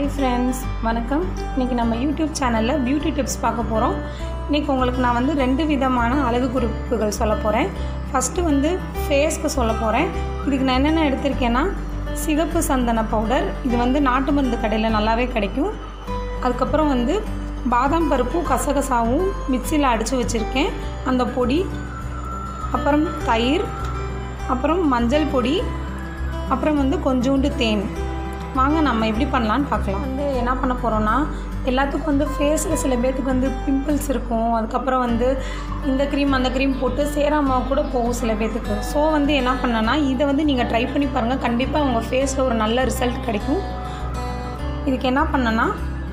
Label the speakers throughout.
Speaker 1: hi friends வணக்கம் இன்றைக்கி நம்ம யூடியூப் சேனலில் பியூட்டி டிப்ஸ் பார்க்க போகிறோம் இன்றைக்கி உங்களுக்கு நான் வந்து ரெண்டு விதமான அழகு குறிப்புகள் சொல்ல போகிறேன் ஃபஸ்ட்டு வந்து ஃபேஸ்க்கு சொல்ல போகிறேன் இதுக்கு நான் என்னென்ன எடுத்திருக்கேன்னா சிகப்பு சந்தன பவுடர் இது வந்து நாட்டு மருந்து கடையில் நல்லாவே கிடைக்கும் அதுக்கப்புறம் வந்து பாதாம் பருப்பும் கசகசாவும் மிக்சியில் அடித்து வச்சுருக்கேன் அந்த பொடி அப்புறம் தயிர் அப்புறம் மஞ்சள் பொடி அப்புறம் வந்து கொஞ்சோண்டு தேன் வாங்க நம்ம எப்படி பண்ணலான்னு பார்க்கலாம் வந்து என்ன பண்ண போகிறோன்னா எல்லாத்துக்கும் வந்து ஃபேஸில் சில பேர்த்துக்கு வந்து பிம்பிள்ஸ் இருக்கும் அதுக்கப்புறம் வந்து இந்த க்ரீம் அந்த க்ரீம் போட்டு சேராமல் கூட போகும் சில பேர்த்துக்கு ஸோ வந்து என்ன பண்ணேன்னா இதை வந்து நீங்கள் ட்ரை பண்ணி பாருங்கள் கண்டிப்பாக உங்கள் ஃபேஸில் ஒரு நல்ல ரிசல்ட் கிடைக்கும் இதுக்கு என்ன பண்ணேன்னா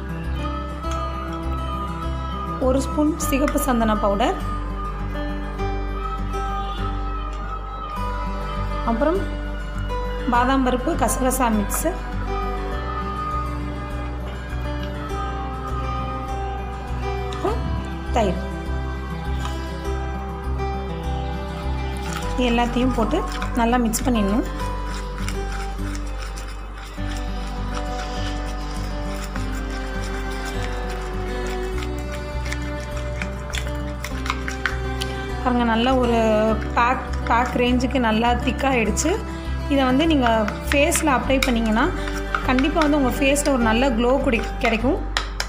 Speaker 1: ஒரு ஸ்பூன் சிகப்பு சந்தன பவுடர் அப்புறம் பாதாம் பருப்பு கசகசா மிக்ஸு அப்புறம் தயிர் இது எல்லாத்தையும் போட்டு நல்லா மிக்ஸ் பண்ணிடணும் பாருங்க நல்ல ஒரு பேக் பேக் ரேஞ்சுக்கு நல்லா திக்காகிடுச்சு இதை வந்து நீங்கள் ஃபேஸில் அப்ளை பண்ணிங்கன்னா கண்டிப்பாக வந்து உங்கள் ஃபேஸில் ஒரு நல்ல க்ளோ குடி கிடைக்கும்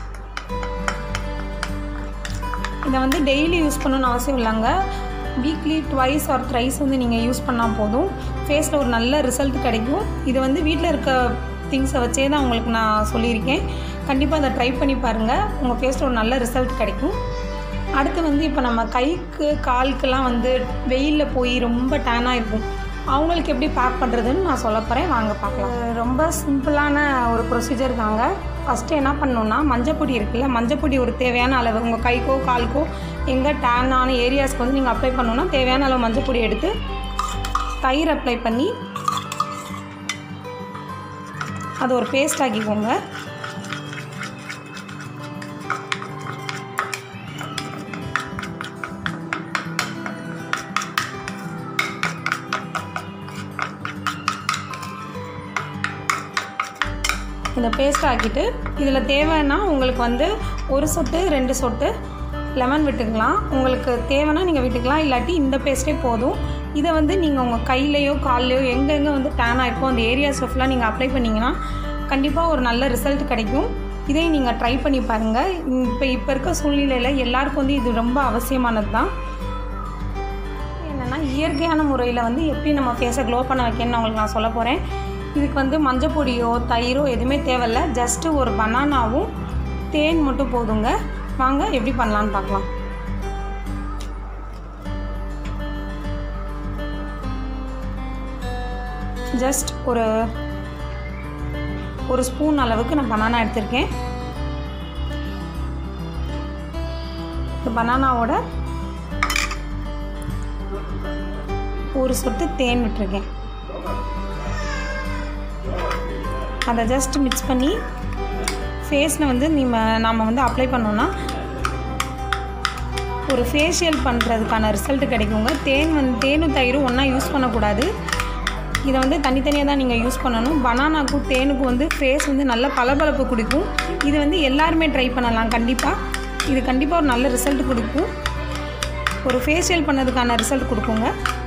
Speaker 1: இதை வந்து டெய்லி யூஸ் பண்ணணும்னு அவசியம் இல்லைங்க வீக்லி ட்வைஸ் ஆர் த்ரைஸ் வந்து நீங்கள் யூஸ் பண்ணால் போதும் ஃபேஸில் ஒரு நல்ல ரிசல்ட் கிடைக்கும் இது வந்து வீட்டில் இருக்க திங்ஸை வச்சே தான் உங்களுக்கு நான் சொல்லியிருக்கேன் கண்டிப்பாக அதை ட்ரை பண்ணி பாருங்கள் உங்கள் ஃபேஸில் ஒரு நல்ல ரிசல்ட் கிடைக்கும் அடுத்து வந்து இப்போ நம்ம கைக்கு காலுக்கெல்லாம் வந்து வெயிலில் போய் ரொம்ப டேனாக இருக்கும் அவங்களுக்கு எப்படி பேக் பண்ணுறதுன்னு நான் சொல்ல போகிறேன் வாங்க பார்க்கலாம் ரொம்ப சிம்பிளான ஒரு ப்ரொசீஜர் தாங்க ஃபஸ்ட்டு என்ன பண்ணணுன்னா மஞ்சப்பொடி இருக்குல்ல மஞ்சப்பொடி ஒரு தேவையான அளவு உங்கள் கைக்கோ காலுக்கோ எங்கே டேனான ஏரியாஸ்க்கு வந்து நீங்கள் அப்ளை பண்ணணுன்னா தேவையான அளவு மஞ்சப்பொடி எடுத்து தயிர் அப்ளை பண்ணி அது ஒரு பேஸ்ட் ஆக்கிக்கோங்க இந்த பேஸ்ட் ஆக்கிட்டு இதில் தேவைன்னா உங்களுக்கு வந்து ஒரு சொட்டு ரெண்டு சொட்டு லெமன் விட்டுக்கலாம் உங்களுக்கு தேவைன்னா நீங்கள் விட்டுக்கலாம் இல்லாட்டி இந்த பேஸ்ட்டே போதும் இதை வந்து நீங்கள் உங்கள் கையிலையோ கால்லையோ எங்கெங்கே வந்து டேன் ஆகிருக்கோ அந்த ஏரியாஸ் ஃபுல்லாக நீங்கள் அப்ளை பண்ணிங்கன்னா கண்டிப்பாக ஒரு நல்ல ரிசல்ட் கிடைக்கும் இதையும் நீங்கள் ட்ரை பண்ணி பாருங்கள் இப்போ இப்போ இருக்க சூழ்நிலையில் எல்லாருக்கும் வந்து இது ரொம்ப அவசியமானது தான் என்னென்னா இயற்கையான முறையில் வந்து எப்படி நம்ம ஃபேஸை க்ளோ பண்ண வைக்கணும்னு உங்களுக்கு நான் சொல்ல போகிறேன் இதுக்கு வந்து மஞ்சள் பொடியோ தயிரோ எதுவுமே தேவையில்ல ஜஸ்ட்டு ஒரு பனானாவும் தேன் மட்டும் போதுங்க வாங்க எப்படி பண்ணலான்னு பார்க்கலாம் ஜஸ்ட் ஒரு ஒரு ஸ்பூன் அளவுக்கு நான் பனானா எடுத்திருக்கேன் இந்த பனானாவோட ஒரு சொட்டு தேன் விட்டுருக்கேன் அதை ஜஸ்ட் மிக்ஸ் பண்ணி ஃபேஸில் வந்து நம்ம நாம் வந்து அப்ளை பண்ணோன்னா ஒரு ஃபேஷியல் பண்ணுறதுக்கான ரிசல்ட் கிடைக்குங்க தேன் வந்து தேனும் தயிரும் ஒன்றா யூஸ் பண்ணக்கூடாது இதை வந்து தனித்தனியாக தான் நீங்கள் யூஸ் பண்ணணும் பனானாக்கும் தேனுக்கும் வந்து ஃபேஸ் வந்து நல்ல பளபளப்பு கொடுக்கும் இது வந்து எல்லாருமே ட்ரை பண்ணலாம் கண்டிப்பாக இது கண்டிப்பாக ஒரு நல்ல ரிசல்ட் கொடுக்கும் ஒரு ஃபேஷியல் பண்ணதுக்கான ரிசல்ட் கொடுக்குங்க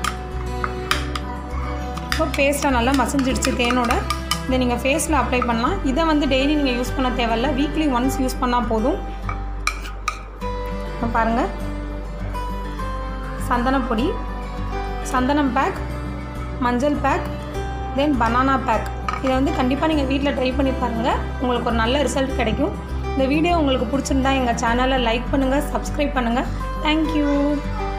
Speaker 1: இப்போ பேஸ்ட்டாக நல்லா மசிஞ்சிடுச்சு தேனோட இதை நீங்கள் ஃபேஸில் அப்ளை பண்ணலாம் இதை வந்து டெய்லி நீங்கள் யூஸ் பண்ண தேவையில்ல வீக்லி ஒன்ஸ் யூஸ் பண்ணால் போதும் பாருங்கள் சந்தனப்பொடி சந்தனம் பேக் மஞ்சள் பேக் தென் பனானா பேக் இதை வந்து கண்டிப்பாக நீங்கள் வீட்டில் ட்ரை பண்ணி பாருங்கள் உங்களுக்கு ஒரு நல்ல ரிசல்ட் கிடைக்கும் இந்த வீடியோ உங்களுக்கு பிடிச்சிருந்தா எங்கள் சேனலை லைக் பண்ணுங்கள் சப்ஸ்கிரைப் பண்ணுங்கள் தேங்க்யூ